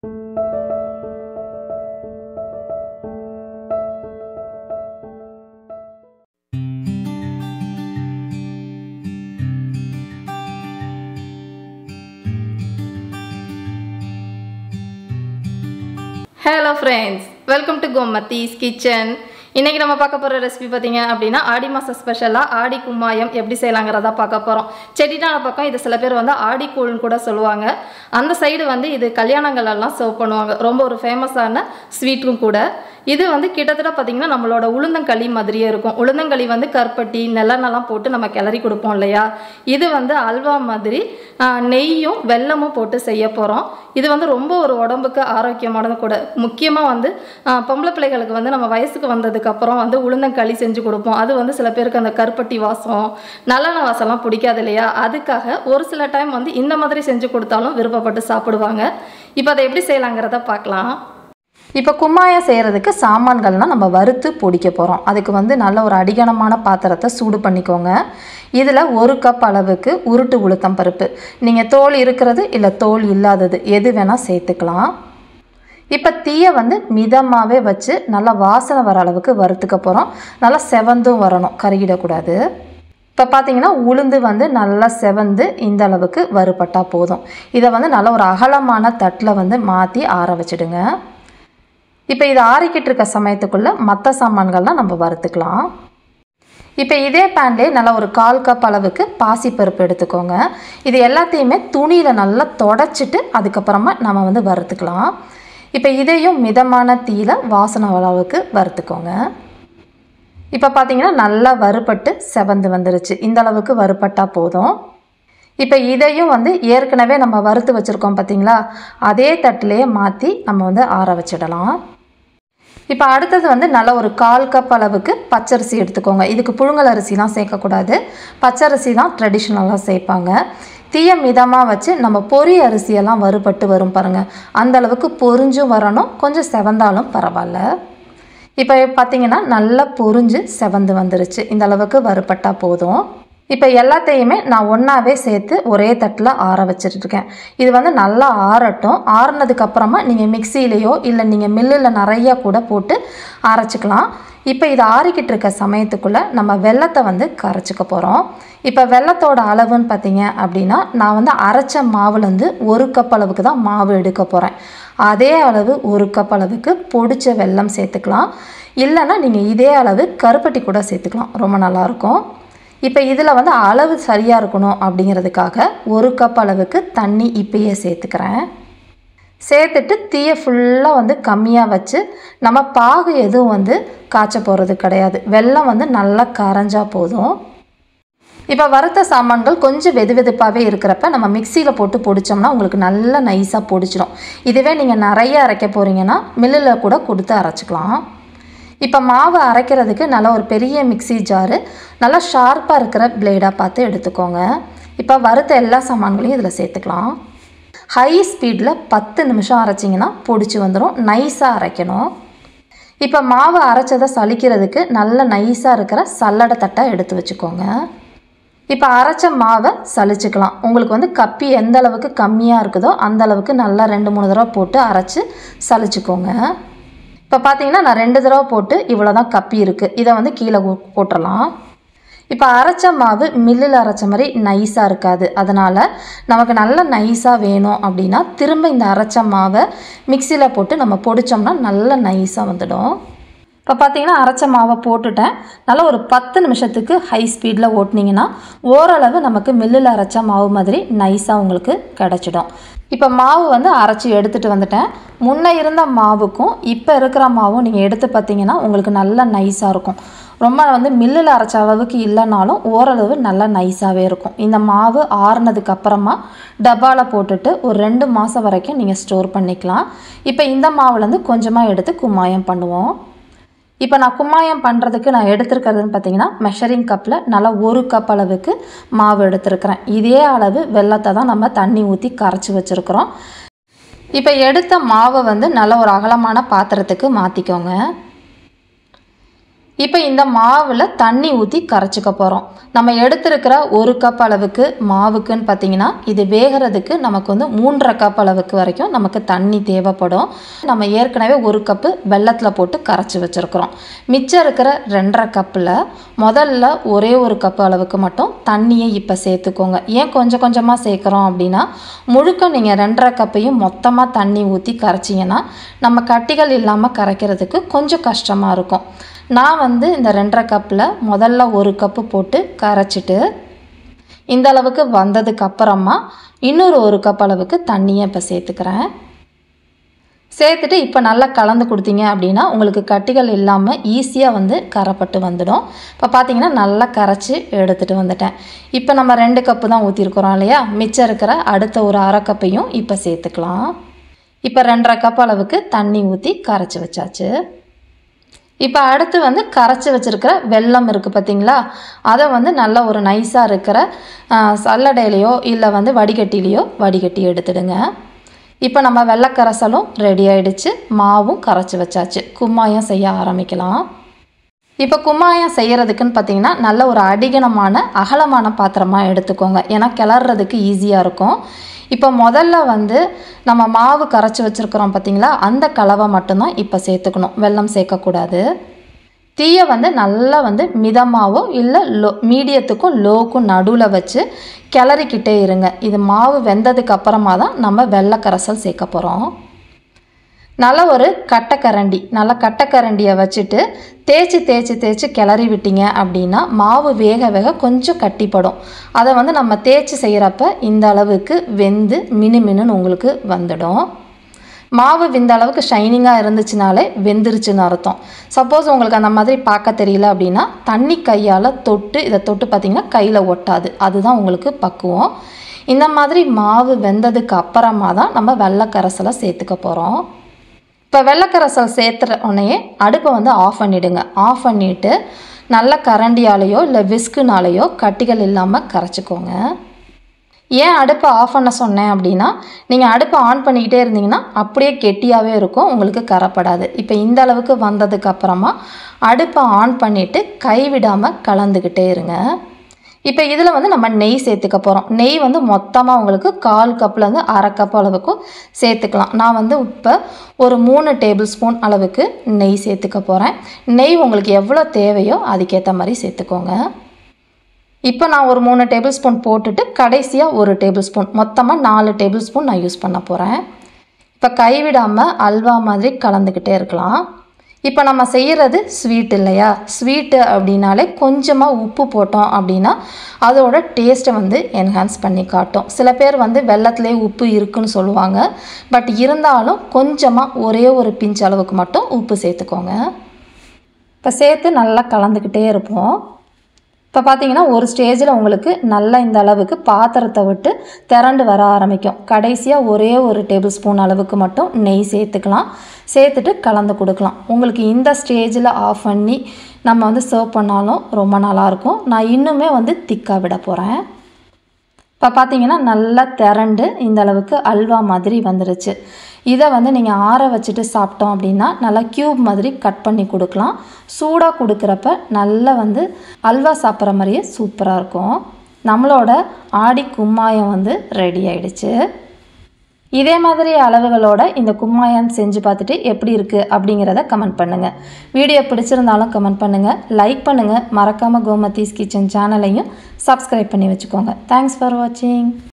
hello friends welcome to Gomathi's kitchen இன்றைக்கி நம்ம பார்க்க போகிற ரெசிபி பார்த்தீங்க அப்படின்னா ஆடி மாதம் ஸ்பெஷலாக ஆடி கும்மாயம் எப்படி செய்யலாங்கிறதா பார்க்க போகிறோம் செட்டிநாடு பக்கம் இது சில பேர் வந்து ஆடி கூழ்னு கூட சொல்லுவாங்க அந்த சைடு வந்து இது கல்யாணங்கள் எல்லாம் சர்வ் பண்ணுவாங்க ரொம்ப ஒரு ஃபேமஸான ஸ்வீட்டும் கூட இது வந்து கிட்டத்தட்ட பார்த்தீங்கன்னா நம்மளோட உளுந்தங்களி மாதிரியே இருக்கும் உளுந்தங்களி வந்து கருப்பட்டி நெல்லெண்ணெல்லாம் போட்டு நம்ம கிளறி கொடுப்போம் இல்லையா இது வந்து அல்வா மாதிரி ஆஹ், நெய்யும் வெல்லமும் போட்டு செய்ய போகிறோம் இது வந்து ரொம்ப ஒரு உடம்புக்கு ஆரோக்கியமானது கூட முக்கியமாக வந்து ஆஹ், பொம்பளை பிள்ளைகளுக்கு வந்து நம்ம வயசுக்கு வந்ததுக்கப்புறம் வந்து உளுந்தங்களி செஞ்சு கொடுப்போம் அது வந்து சில பேருக்கு அந்த கருப்பட்டி வாசம் நல்லெண்ணெய் வாசம்லாம் பிடிக்காது இல்லையா அதுக்காக ஒரு சில டைம் வந்து இந்த மாதிரி செஞ்சு கொடுத்தாலும் விருப்பப்பட்டு சாப்பிடுவாங்க இப்போ அதை எப்படி செய்யலாங்கிறத பார்க்கலாம் இப்போ கும்மாயம் செய்கிறதுக்கு சாமான்கள்லாம் நம்ம வறுத்து பொடிக்க போகிறோம் அதுக்கு வந்து நல்ல ஒரு அடிகனமான பாத்திரத்தை சூடு பண்ணிக்கோங்க இதில் ஒரு கப் அளவுக்கு உருட்டு உளுத்தம் பருப்பு நீங்கள் தோல் இருக்கிறது இல்லை தோல் இல்லாதது எது வேணால் சேர்த்துக்கலாம் இப்போ தீயை வந்து மிதமாகவே வச்சு நல்லா வாசனை வர அளவுக்கு வறுத்துக்க போகிறோம் நல்லா செவந்தும் வரணும் கருகிடக்கூடாது இப்போ பார்த்தீங்கன்னா உளுந்து வந்து நல்லா செவந்து இந்த அளவுக்கு வறுபட்டால் போதும் இதை வந்து நல்ல ஒரு அகலமான தட்டில் வந்து மாற்றி ஆற வச்சிடுங்க இப்போ இது ஆறிக்கிட்டு இருக்க சமயத்துக்குள்ளே மற்ற சாமான்கள்லாம் நம்ம வறுத்துக்கலாம் இப்போ இதே பேன்லேயே நல்லா ஒரு கால் கப் அளவுக்கு பாசிப்பருப்பு எடுத்துக்கோங்க இது எல்லாத்தையுமே துணியில் நல்லா தொடச்சிட்டு அதுக்கப்புறமா நம்ம வந்து வறுத்துக்கலாம் இப்போ இதையும் மிதமான தீயில வாசனை வர அளவுக்கு வறுத்துக்கோங்க இப்போ பார்த்தீங்கன்னா நல்லா வறுபட்டு செவந்து வந்துருச்சு இந்த அளவுக்கு வறுபட்டால் போதும் இப்போ இதையும் வந்து ஏற்கனவே நம்ம வறுத்து வச்சுருக்கோம் பார்த்தீங்களா அதே தட்டிலேயே மாற்றி நம்ம வந்து ஆற வச்சிடலாம் இப்போ அடுத்தது வந்து நல்ல ஒரு கால் கப் அளவுக்கு பச்சரிசி எடுத்துக்கோங்க இதுக்கு புழுங்கல் அரிசிலாம் சேர்க்கக்கூடாது பச்சரிசி தான் ட்ரெடிஷ்னலாக சேர்ப்பாங்க தீய மிதமாக வச்சு நம்ம பொரி அரிசியெல்லாம் வறுபட்டு வரும் பாருங்கள் அந்த அளவுக்கு பொரிஞ்சும் வரணும் கொஞ்சம் செவந்தாலும் பரவாயில்ல இப்போ பார்த்தீங்கன்னா நல்லா பொரிஞ்சு செவந்து வந்துருச்சு இந்த அளவுக்கு வறுபட்டால் போதும் இப்போ எல்லாத்தையுமே நான் ஒன்றாவே சேர்த்து ஒரே தட்டில் ஆற வச்சுட்டு இருக்கேன் இது வந்து நல்லா ஆறட்டும் ஆறுனதுக்கு அப்புறமா நீங்கள் மிக்சியிலையோ இல்லை நீங்கள் மில்லில் நிறையா கூட போட்டு அரைச்சிக்கலாம் இப்போ இது ஆறிக்கிட்டு இருக்க சமயத்துக்குள்ளே நம்ம வெள்ளத்தை வந்து கரைச்சிக்க போகிறோம் இப்போ வெள்ளத்தோட அளவுன்னு பார்த்தீங்க அப்படின்னா நான் வந்து அரைச்ச மாவுலேருந்து ஒரு கப் அளவுக்கு தான் மாவு எடுக்க போகிறேன் அதே அளவு ஒரு கப் அளவுக்கு பொடிச்ச வெல்லம் சேர்த்துக்கலாம் இல்லைன்னா நீங்கள் இதே அளவு கருப்பட்டி கூட சேர்த்துக்கலாம் ரொம்ப நல்லாயிருக்கும் இப்போ இதில் வந்து அளவு சரியாக இருக்கணும் அப்படிங்கிறதுக்காக ஒரு கப் அளவுக்கு தண்ணி இப்பயே சேர்த்துக்கிறேன் சேர்த்துட்டு தீயை ஃபுல்லாக வந்து கம்மியாக வச்சு நம்ம பாகு எதுவும் வந்து காய்ச்ச போகிறது கிடையாது வெல்லம் வந்து நல்லா கரைஞ்சா போதும் இப்போ வறுத்த சாமான்கள் கொஞ்சம் வெது வெதுப்பாகவே இருக்கிறப்ப நம்ம மிக்சியில் போட்டு பொடிச்சோம்னா உங்களுக்கு நல்லா நைஸாக பொடிச்சிடும் இதுவே நீங்கள் நிறைய அரைக்க போகிறீங்கன்னா மில்லில் கூட கொடுத்து அரைச்சிக்கலாம் இப்போ மாவு அரைக்கிறதுக்கு நல்லா ஒரு பெரிய மிக்ஸி ஜாரு நல்லா ஷார்ப்பாக இருக்கிற பிளேடாக பார்த்து எடுத்துக்கோங்க இப்போ வறுத்த எல்லா சாமான்களையும் இதில் சேர்த்துக்கலாம் ஹை ஸ்பீடில் பத்து நிமிஷம் அரைச்சிங்கன்னா பொடிச்சு வந்துடும் நைஸாக அரைக்கணும் இப்போ மாவு அரைச்சதை சலிக்கிறதுக்கு நல்ல நைஸாக இருக்கிற சல்லடை தட்டை எடுத்து வச்சுக்கோங்க இப்போ அரைச்ச மாவை சலிச்சுக்கலாம் உங்களுக்கு வந்து கப்பி எந்த அளவுக்கு கம்மியாக இருக்குதோ அந்த அளவுக்கு நல்லா ரெண்டு மூணு தடவை போட்டு அரைச்சி சலிச்சுக்கோங்க இப்போ பார்த்தீங்கன்னா நான் ரெண்டு தடவை போட்டு இவ்வளோ தான் கப்பி இருக்குது இதை வந்து கீழே ஊ- போட்டுறலாம் இப்போ அரைச்ச மாவு மில்லில் அரைச்ச மாதிரி நைஸாக இருக்காது அதனால் நமக்கு நல்ல நைஸாக வேணும் அப்படின்னா திரும்ப இந்த அரைச்ச மாவை மிக்சியில் போட்டு நம்ம பொடிச்சோம்னா நல்ல நைஸாக வந்துடும் இப்போ பார்த்தீங்கன்னா அரைச்ச மாவை போட்டுட்டேன் நல்லா ஒரு பத்து நிமிஷத்துக்கு ஹை ஸ்பீடில் ஓட்டுனீங்கன்னா ஓரளவு நமக்கு மில்லில் அரைச்ச மாவு மாதிரி நைஸாக உங்களுக்கு கிடச்சிடும் இப்போ மாவு வந்து அரைச்சி எடுத்துகிட்டு வந்துட்டேன் முன்ன இருந்த மாவுக்கும் இப்போ இருக்கிற மாவும் நீங்கள் எடுத்து பார்த்தீங்கன்னா உங்களுக்கு நல்லா நைஸாக இருக்கும் ரொம்ப வந்து மில்லில் அரைச்ச அளவுக்கு இல்லைனாலும் ஓரளவு நல்லா நைஸாகவே இருக்கும் இந்த மாவு ஆறுனதுக்கு அப்புறமா டப்பாவில் போட்டுட்டு ஒரு ரெண்டு மாதம் வரைக்கும் நீங்கள் ஸ்டோர் பண்ணிக்கலாம் இப்போ இந்த மாவுலேருந்து கொஞ்சமாக எடுத்து கும்மாயம் பண்ணுவோம் இப்போ நான் கும்மாயம் பண்ணுறதுக்கு நான் எடுத்திருக்கிறதுன்னு பார்த்தீங்கன்னா மெஷரிங் கப்பில் நல்லா ஒரு கப் அளவுக்கு மாவு எடுத்திருக்கிறேன் இதே அளவு வெள்ளத்தை தான் நம்ம தண்ணி ஊற்றி கரைச்சி வச்சுருக்குறோம் இப்போ எடுத்த மாவை வந்து நல்ல ஒரு அகலமான பாத்திரத்துக்கு மாற்றிக்கோங்க இப்போ இந்த மாவில் தண்ணி ஊற்றி கரைச்சிக்க போகிறோம் நம்ம எடுத்திருக்கிற ஒரு கப் அளவுக்கு மாவுக்குன்னு பார்த்தீங்கன்னா இது வேகிறதுக்கு நமக்கு வந்து மூன்றரை கப் அளவுக்கு வரைக்கும் நமக்கு தண்ணி தேவைப்படும் நம்ம ஏற்கனவே ஒரு கப்பு வெள்ளத்தில் போட்டு கரைச்சி வச்சுருக்குறோம் மிச்சம் இருக்கிற ரெண்டரை கப்பில் முதல்ல ஒரே ஒரு கப் அளவுக்கு மட்டும் தண்ணியை இப்போ சேர்த்துக்கோங்க ஏன் கொஞ்சம் கொஞ்சமாக சேர்க்குறோம் அப்படின்னா முழுக்க நீங்கள் ரெண்டரை கப்பையும் மொத்தமாக தண்ணி ஊற்றி கரைச்சிங்கன்னா நம்ம கட்டிகள் இல்லாமல் கரைக்கிறதுக்கு கொஞ்சம் கஷ்டமாக இருக்கும் நான் வந்து இந்த ரெண்டரை கப்பில் முதல்ல ஒரு கப்பு போட்டு கரைச்சிட்டு இந்த அளவுக்கு வந்ததுக்கு அப்புறமா இன்னொரு ஒரு கப் அளவுக்கு தண்ணியை இப்போ சேர்த்துக்கிறேன் சேர்த்துட்டு இப்போ நல்லா கலந்து கொடுத்தீங்க அப்படின்னா உங்களுக்கு கட்டிகள் இல்லாமல் ஈஸியாக வந்து கரைப்பட்டு வந்துடும் இப்போ பார்த்தீங்கன்னா நல்லா கரைச்சி எடுத்துகிட்டு வந்துட்டேன் இப்போ நம்ம ரெண்டு கப்பு தான் ஊற்றிருக்கிறோம் இல்லையா மிச்சம் இருக்கிற அடுத்த ஒரு அரை கப்பையும் இப்போ சேர்த்துக்கலாம் இப்போ ரெண்டரை கப் அளவுக்கு தண்ணி ஊற்றி கரைச்சி வச்சாச்சு இப்போ அடுத்து வந்து கரைச்சி வச்சுருக்கிற வெல்லம் இருக்குது பார்த்தீங்களா அதை வந்து நல்ல ஒரு நைஸாக இருக்கிற ஆ, சல்லடையிலையோ இல்லை வந்து வடிகட்டிலையோ வடிகட்டி எடுத்துடுங்க இப்போ நம்ம வெள்ளைக்கரைசலும் ரெடி ஆயிடுச்சு மாவும் கரைச்சி வச்சாச்சு கும்மாயம் செய்ய ஆரம்பிக்கலாம் இப்போ கும்மாயம் செய்கிறதுக்குன்னு பார்த்தீங்கன்னா நல்ல ஒரு அடிகனமான அகலமான பாத்திரமாக எடுத்துக்கோங்க ஏன்னா கிளறதுக்கு ஈஸியாக இருக்கும் இப்போ முதல்ல வந்து நம்ம மாவு கரைச்சி வச்சுருக்கிறோம் பார்த்தீங்களா அந்த கலவை மட்டும்தான் இப்போ சேர்த்துக்கணும் வெல்லம் சேர்க்கக்கூடாது தீயை வந்து நல்லா வந்து மிதமாவோ இல்லை லோ மீடியத்துக்கும் லோக்கும் நடுவில் வச்சு கிளறிக்கிட்டே இருங்க இது மாவு வெந்ததுக்கு அப்புறமா தான் நம்ம வெள்ளை கரைசல் சேர்க்க போகிறோம் நல்ல ஒரு கட்டைக்கரண்டி நல்ல கட்டைக்கரண்டியை வச்சுட்டு தேய்ச்சி தேய்ச்சி தேய்ச்சி கிளறி விட்டீங்க அப்படின்னா மாவு வேக வேக கொஞ்சம் கட்டிப்படும் அதை வந்து நம்ம தேய்ச்சி செய்கிறப்ப இந்த அளவுக்கு வெந்து மினு மினுன்னு உங்களுக்கு வந்துடும் மாவு இந்த அளவுக்கு ஷைனிங்காக இருந்துச்சுனாலே வெந்துருச்சுன்னு அர்த்தம் சப்போஸ் உங்களுக்கு அந்த மாதிரி பார்க்க தெரியல அப்படின்னா தண்ணி கையால் தொட்டு இதை தொட்டு பார்த்தீங்கன்னா கையில் ஒட்டாது அதுதான் உங்களுக்கு பக்குவம் இந்த மாதிரி மாவு வெந்ததுக்கு அப்புறமா தான் நம்ம வெள்ளை கரைசலை சேர்த்துக்க போகிறோம் இப்போ வெள்ளைக்கரசல் சேர்த்துற உடனே அடுப்பை வந்து ஆஃப் பண்ணிவிடுங்க ஆஃப் பண்ணிவிட்டு நல்ல கரண்டியாலேயோ இல்லை விஸ்குனாலேயோ கட்டிகள் இல்லாமல் கரைச்சிக்கோங்க ஏன் அடுப்பை ஆஃப் பண்ண சொன்னேன் அப்படின்னா நீங்கள் அடுப்பை ஆன் பண்ணிக்கிட்டே இருந்தீங்கன்னா அப்படியே கெட்டியாகவே இருக்கும் உங்களுக்கு கரப்படாது இப்போ இந்த அளவுக்கு வந்ததுக்கு அப்புறமா அடுப்பை ஆன் பண்ணிவிட்டு கைவிடாமல் கலந்துக்கிட்டே இருங்க இப்போ இதில் வந்து நம்ம நெய் சேர்த்துக்க போகிறோம் நெய் வந்து மொத்தமாக உங்களுக்கு கால் கப்லேருந்து அரை கப் அளவுக்கும் சேர்த்துக்கலாம் நான் வந்து இப்போ ஒரு மூணு டேபிள் ஸ்பூன் அளவுக்கு நெய் சேர்த்துக்க போகிறேன் நெய் உங்களுக்கு எவ்வளோ தேவையோ அதுக்கேற்ற மாதிரி சேர்த்துக்கோங்க இப்போ நான் ஒரு மூணு டேபிள் ஸ்பூன் போட்டுட்டு கடைசியாக ஒரு டேபிள் ஸ்பூன் மொத்தமாக நாலு டேபிள் ஸ்பூன் நான் யூஸ் பண்ண போகிறேன் இப்போ கைவிடாமல் அல்வா மாதிரி கலந்துக்கிட்டே இருக்கலாம் இப்போ நம்ம செய்கிறது ஸ்வீட் இல்லையா ஸ்வீட்டு அப்படின்னாலே கொஞ்சமாக உப்பு போட்டோம் அப்படின்னா அதோட டேஸ்ட்டை வந்து என்ஹான்ஸ் பண்ணி காட்டும் சில பேர் வந்து வெள்ளத்துலேயே உப்பு இருக்குன்னு சொல்லுவாங்க பட் இருந்தாலும் கொஞ்சமாக ஒரே ஒரு பிஞ்ச் அளவுக்கு மட்டும் உப்பு சேர்த்துக்கோங்க இப்போ சேர்த்து நல்லா கலந்துக்கிட்டே இருப்போம் இப்போ பார்த்தீங்கன்னா ஒரு ஸ்டேஜில் உங்களுக்கு நல்லா இந்த அளவுக்கு பாத்திரத்தை விட்டு திரண்டு வர ஆரம்பிக்கும் கடைசியாக ஒரே ஒரு டேபிள் ஸ்பூன் அளவுக்கு மட்டும் நெய் சேர்த்துக்கலாம் சேர்த்துட்டு கலந்து கொடுக்கலாம் உங்களுக்கு இந்த ஸ்டேஜில் ஆஃப் பண்ணி நம்ம வந்து சர்வ் பண்ணாலும் ரொம்ப நல்லாயிருக்கும் நான் இன்னுமே வந்து திக்காக விட போகிறேன் இப்போ பார்த்தீங்கன்னா நல்லா திரண்டு இந்த அளவுக்கு அல்வா மாதிரி வந்துருச்சு இதை வந்து நீங்கள் ஆற வச்சுட்டு சாப்பிட்டோம் அப்படின்னா நல்லா க்யூப் மாதிரி கட் பண்ணி கொடுக்கலாம் சூடாக கொடுக்குறப்ப நல்லா வந்து அல்வா சாப்பிட்ற மாதிரியே சூப்பராக இருக்கும் நம்மளோட ஆடி கும்மாயம் வந்து ரெடி ஆயிடுச்சு இதே மாதிரி அளவுகளோட இந்த கும்மாயம் செஞ்சு பார்த்துட்டு எப்படி இருக்குது அப்படிங்கிறத கமெண்ட் பண்ணுங்கள் வீடியோ பிடிச்சிருந்தாலும் கமெண்ட் பண்ணுங்கள் லைக் பண்ணுங்கள் மறக்காமல் கோமதீஸ் கிச்சன் சேனலையும் சப்ஸ்கிரைப் பண்ணி வச்சுக்கோங்க தேங்க்ஸ் ஃபார் வாட்சிங்